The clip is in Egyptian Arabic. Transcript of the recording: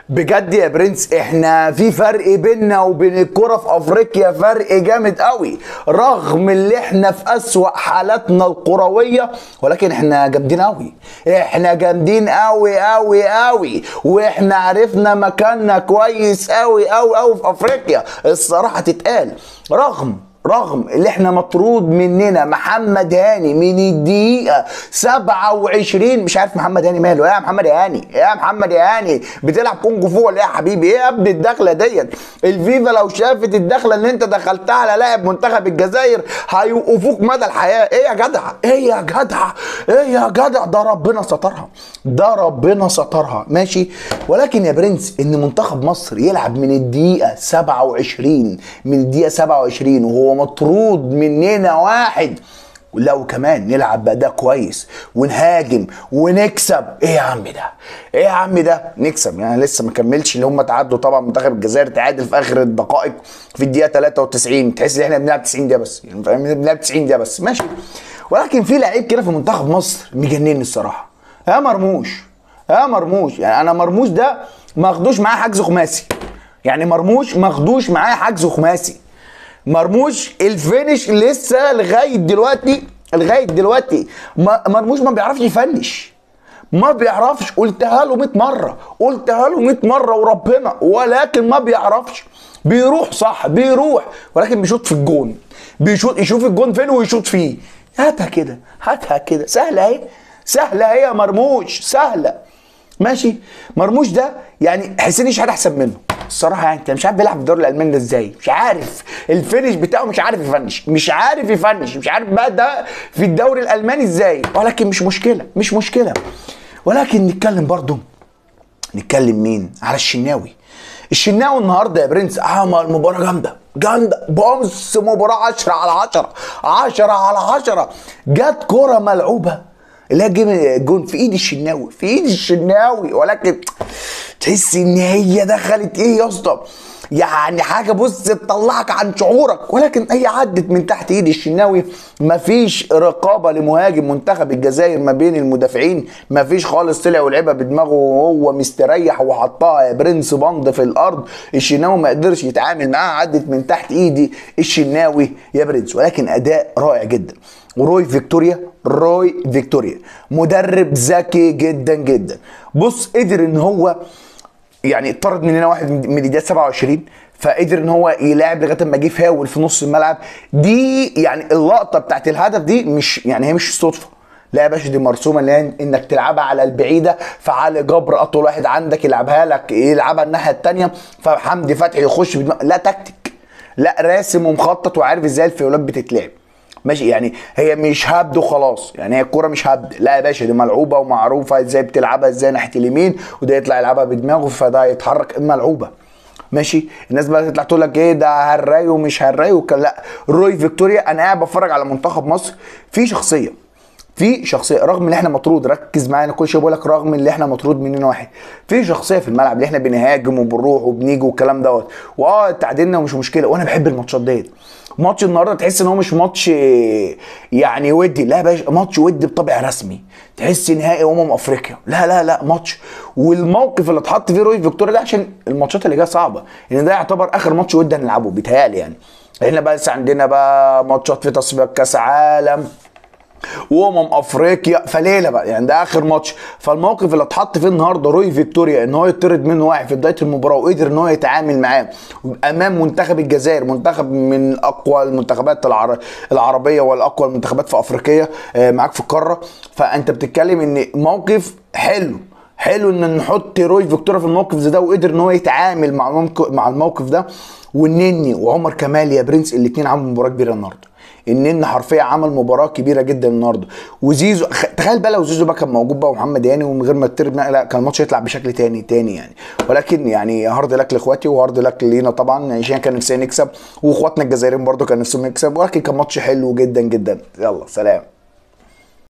بجد يا برنس احنا في فرق بيننا وبين الكرة في افريقيا فرق جامد قوي رغم اللي احنا في اسوأ حالاتنا الكروية ولكن احنا جامدين قوي احنا جامدين قوي قوي قوي واحنا عرفنا مكاننا كويس قوي قوي قوي في افريقيا الصراحة تتقال رغم رغم اللي احنا مطرود مننا محمد هاني من الدقيقة 27 مش عارف محمد هاني ماله يا محمد هاني يا محمد هاني بتلعب كونج فو ولا ايه يا حبيبي ايه يا ابني الدخلة ديت الفيفا لو شافت الدخلة اللي انت دخلتها على لاعب منتخب الجزائر هيوقفوك مدى الحياة ايه يا جدع ايه يا جدع ايه يا جدع ده ربنا سترها ده ربنا سترها ماشي ولكن يا برنس ان منتخب مصر يلعب من الدقيقة 27 من الدقيقة 27 وهو مطرود مننا واحد لو كمان نلعب بأداء كويس ونهاجم ونكسب ايه يا عم ده ايه يا عم ده نكسب يعني لسه ما كملش اللي هم تعادلوا طبعا منتخب الجزائر تعادل في اخر الدقائق في الدقيقه 93 تحس ان احنا بنلعب 90 دقيقه بس يعني فاهم بنلعب 90 دقيقه بس ماشي ولكن في لعيب كده في منتخب مصر مجنني الصراحه يا مرموش يا مرموش يعني انا مرموش ده ما اخدوش معاه حجز خماسي يعني مرموش ما اخدوش معاه حجز خماسي مرموش الفينش لسه لغايه دلوقتي لغايه دلوقتي مرموش ما بيعرفش يفنش ما بيعرفش قلتها له 100 مره قلتها له 100 مره وربنا ولكن ما بيعرفش بيروح صح بيروح ولكن بيشوط في الجون بيشوط يشوف الجون فين ويشوط فيه هاتها كده هاتها كده سهله اهي سهله اهي يا مرموش سهله ماشي مرموش ده يعني حسين شحات احسن منه الصراحه يعني انت مش عارف بيلعب في الدوري الالماني ده ازاي مش عارف الفينش بتاعه مش عارف يفنش مش عارف يفنش مش عارف بقى ده في الدوري الالماني ازاي ولكن مش مشكله مش مشكله ولكن نتكلم برضو نتكلم مين على الشناوي الشناوي النهارده يا برنس عمل مباراه جامده جامده بص مباراه 10 على 10 10 على 10 جت كره ملعوبه اللي هي الجون في ايد الشناوي في ايد الشناوي ولكن تحس ان هي دخلت ايه يا اسطى يعني حاجه بص تطلعك عن شعورك ولكن هي عدت من تحت ايد الشناوي مفيش رقابه لمهاجم منتخب الجزائر ما بين المدافعين مفيش خالص طلع ولعبها بدماغه وهو مستريح وحطها يا برنس بند في الارض الشناوي ما قدرش يتعامل معاها عدت من تحت ايدي الشناوي يا برنس ولكن اداء رائع جدا وروي فيكتوريا روي فيكتوريا مدرب ذكي جدا جدا بص قدر ان هو يعني اتطرد مننا واحد من الدقيقه 27 فقدر ان هو يلاعب لغايه ما جه فاول في نص الملعب دي يعني اللقطه بتاعت الهدف دي مش يعني هي مش صدفه لا يا باشا دي مرسومه اللي هي انك تلعبها على البعيده فعلي جبر اطول واحد عندك يلعبها لك يلعبها الناحيه الثانيه فحمدي فتحي يخش بدماغ لا تكتيك لا راسم ومخطط وعارف ازاي الفاولات بتتلعب ماشي يعني هي مش هبد وخلاص يعني هي الكوره مش هبد لا يا باشا دي ملعوبه ومعروفه ازاي بتلعبها ازاي ناحيه اليمين وده يطلع يلعبها بدماغه فده يتحرك ملعوبه ماشي الناس بقى تطلع تقول لك ايه ده هراي ومش هراي وكان لا روي فيكتوريا انا قاعد بتفرج على منتخب مصر في شخصيه في شخصيه رغم ان احنا مطرود ركز معايا كل شويه بقول لك رغم ان احنا مطرود مننا واحد في شخصيه في الملعب اللي احنا بنهاجم وبنروح وبنيجي والكلام دوت واه تعادلنا ومش مشكله وانا بحب الماتشات ديت ماتش النهارده تحس ان هو مش ماتش يعني ودي لا يا باشا ماتش ودي بطبع رسمي تحس نهائي امم افريقيا لا لا لا ماتش والموقف اللي اتحط فيه روي فيكتوريا ده عشان الماتشات اللي جايه صعبه ان ده يعتبر اخر ماتش ودي هنلعبه بيتهيألي يعني احنا بس عندنا بقى ماتشات في تصفيات كاس عالم وامم افريقيا فليله بقى يعني ده اخر ماتش فالموقف اللي اتحط فيه النهارده روي فيكتوريا ان هو يطرد منه واحد في بدايه المباراه وقدر ان هو يتعامل معاه امام منتخب الجزائر منتخب من اقوى المنتخبات العر... العربيه والاقوى المنتخبات في افريقيا معاك في القاره فانت بتتكلم ان موقف حلو حلو ان نحط روي فيكتوريا في الموقف زي ده وقدر ان هو يتعامل مع مع الموقف ده والنني وعمر كمال يا برنس الاثنين عملوا مباراه كبيره النهارده النن حرفيا عمل مباراه كبيره جدا النهارده وزيزو تخيل بقى لو زيزو بقى كان موجود بقى ومحمد هاني ومن غير ما تطرد لا كان الماتش يطلع بشكل تاني تاني يعني ولكن يعني هارد لك لاخواتي وهارد لك لينا طبعا عشان كان نفسنا نكسب واخواتنا الجزائريين برده كان نفسهم يكسب ولكن كان ماتش حلو جدا جدا يلا سلام